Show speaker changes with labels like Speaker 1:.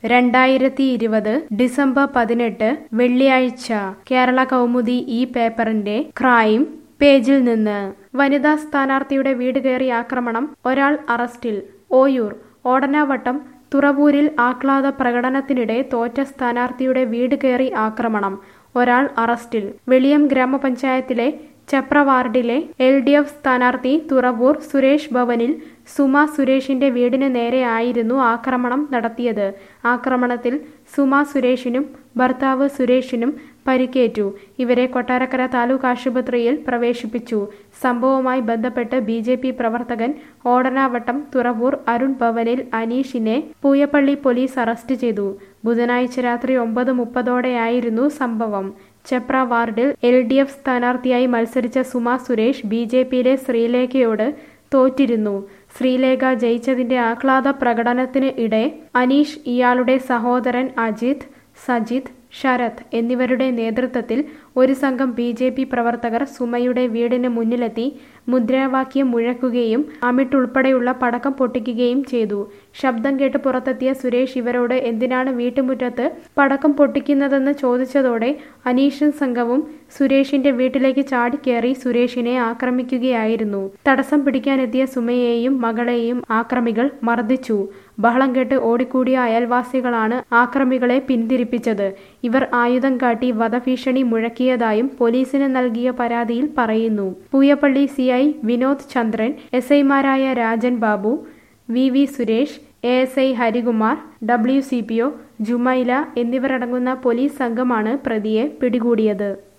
Speaker 1: രണ്ടായിരത്തി ഇരുപത് ഡിസംബർ പതിനെട്ട് വെള്ളിയാഴ്ച കേരള കൗമുദി ഈ പേപ്പറിന്റെ ക്രൈം പേജിൽ നിന്ന് വനിതാ സ്ഥാനാർത്ഥിയുടെ വീട് കയറി ആക്രമണം ഒരാൾ അറസ്റ്റിൽ ഓയൂർ ഓടനാവട്ടം തുറവൂരിൽ ആഹ്ലാദ പ്രകടനത്തിനിടെ തോറ്റ സ്ഥാനാർത്ഥിയുടെ വീട് കയറി ആക്രമണം ഒരാൾ അറസ്റ്റിൽ വെളിയം ഗ്രാമപഞ്ചായത്തിലെ ചപ്ര വാർഡിലെ എൽ ഡി എഫ് സ്ഥാനാർത്ഥി തുറവൂർ സുരേഷ് ഭവനിൽ സുമ സുരേഷിന്റെ വീടിന് നേരെ ആയിരുന്നു ആക്രമണം നടത്തിയത് ആക്രമണത്തിൽ സുമ സുരേഷിനും ഭർത്താവ് സുരേഷിനും പരിക്കേറ്റു ഇവരെ കൊട്ടാരക്കര താലൂക്ക് ആശുപത്രിയിൽ പ്രവേശിപ്പിച്ചു സംഭവവുമായി ബന്ധപ്പെട്ട് ബി ജെ പി പ്രവർത്തകൻ ഓടനാവട്ടം തുറവൂർ അരുൺ ഭവനിൽ അനീഷിനെ പൂയപ്പള്ളി പോലീസ് അറസ്റ്റ് ചെയ്തു ബുധനാഴ്ച രാത്രി ഒമ്പത് മുപ്പതോടെയായിരുന്നു സംഭവം ചെപ്ര വാർഡിൽ എൽ ഡി എഫ് സ്ഥാനാർത്ഥിയായി മത്സരിച്ച സുമ സുരേഷ് ബി ജെ പിയിലെ ശ്രീലേഖയോട് തോറ്റിരുന്നു ശ്രീലേഖ ജയിച്ചതിന്റെ ആഹ്ലാദ പ്രകടനത്തിന് ഇടെ അനീഷ് ഇയാളുടെ സഹോദരൻ അജിത് സജിത് ശരത് എന്നിവരുടെ നേതൃത്വത്തിൽ ഒരു സംഘം ബി ജെ പി പ്രവർത്തകർ സുമയുടെ വീടിന് മുന്നിലെത്തി മുദ്രാവാക്യം മുഴക്കുകയും അമിട്ടുൾപ്പെടെയുള്ള പടക്കം പൊട്ടിക്കുകയും ചെയ്തു ശബ്ദം കേട്ട് പുറത്തെത്തിയ സുരേഷ് ഇവരോട് എന്തിനാണ് വീട്ടുമുറ്റത്ത് പടക്കം പൊട്ടിക്കുന്നതെന്ന് ചോദിച്ചതോടെ അനീഷും സംഘവും സുരേഷിന്റെ വീട്ടിലേക്ക് ചാടിക്കേറി സുരേഷിനെ ആക്രമിക്കുകയായിരുന്നു തടസ്സം പിടിക്കാനെത്തിയ സുമയെയും മകളെയും ആക്രമികൾ മർദ്ദിച്ചു ബഹളം കേട്ട് ഓടിക്കൂടിയ അയൽവാസികളാണ് ആക്രമികളെ പിന്തിരിപ്പിച്ചത് ഇവർ ആയുധം കാട്ടി വധഭീഷണി മുഴക്കിയതായും പോലീസിന് നൽകിയ പരാതിയിൽ പറയുന്നു Pooyappally C I Vinod Chandran S ഐമാരായ Rajan Babu V V Suresh A S I Harikumar W C P O Jumaila എന്നിവരടങ്ങുന്ന പോലീസ് സംഘമാണ് പ്രതിയെ പിടികൂടിയത്